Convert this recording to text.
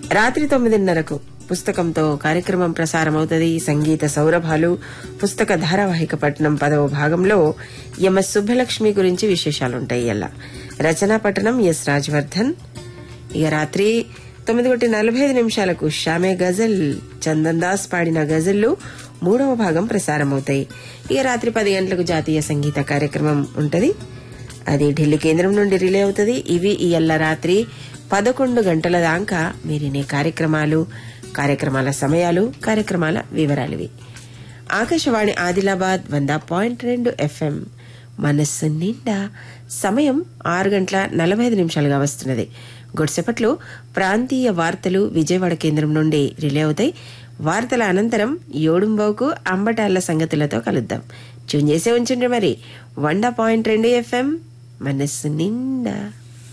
రాత్రి తొమ్మిదిన్నరకు పుస్తకంతో కార్యక్రమం ప్రసారమవుతుంది సంగీత సౌరభాలు పుస్తక ధారావాహిక పట్టణం పదవ భాగంలో ఎంఎస్ సుబ్బలక్ష్మి గురించి విశేషాలుంటాయి అలా రచనా పట్టణం ఎస్ రాజవర్ధన్ ఇక రాత్రి తొమ్మిది కొట్టి నలభై ఐదు నిమిషాలకు షామే గజల్ చందన్ దాస్ పాడిన గజల్లు మూడవ భాగం ప్రసారమవుతాయి ఇక రాత్రి పది గంటలకు జాతీయ సంగీత కార్యక్రమం ఉంటది అది ఢిల్లీ కేంద్రం నుండి రిలే అవుతుంది ఇవి ఇయల్ల రాత్రి పదకొండు గంటల దాకా మీరినే కార్యక్రమాలు కార్యక్రమాల సమయాలు కార్యక్రమాల వివరాలివి ఆకాశవాణి ఆదిలాబాద్ వంద పాయింట్ రెండు ఎఫ్ఎం మనస్సు నిండా సమయం ఆరు గంటల నలభై ఐదు నిమిషాలుగా వస్తున్నది గొడిసేపట్లో ప్రాంతీయ వార్తలు విజయవాడ కేంద్రం నుండి రిలే అవుతాయి వార్తల అనంతరం యోడుంబావుకు అంబటాళ్ల సంగతులతో కలుద్దాం ట్యూన్ చేసే ఉంచండి మరి వంద పాయింట్ రెండు ఎఫ్ఎం మనస్సు నిండా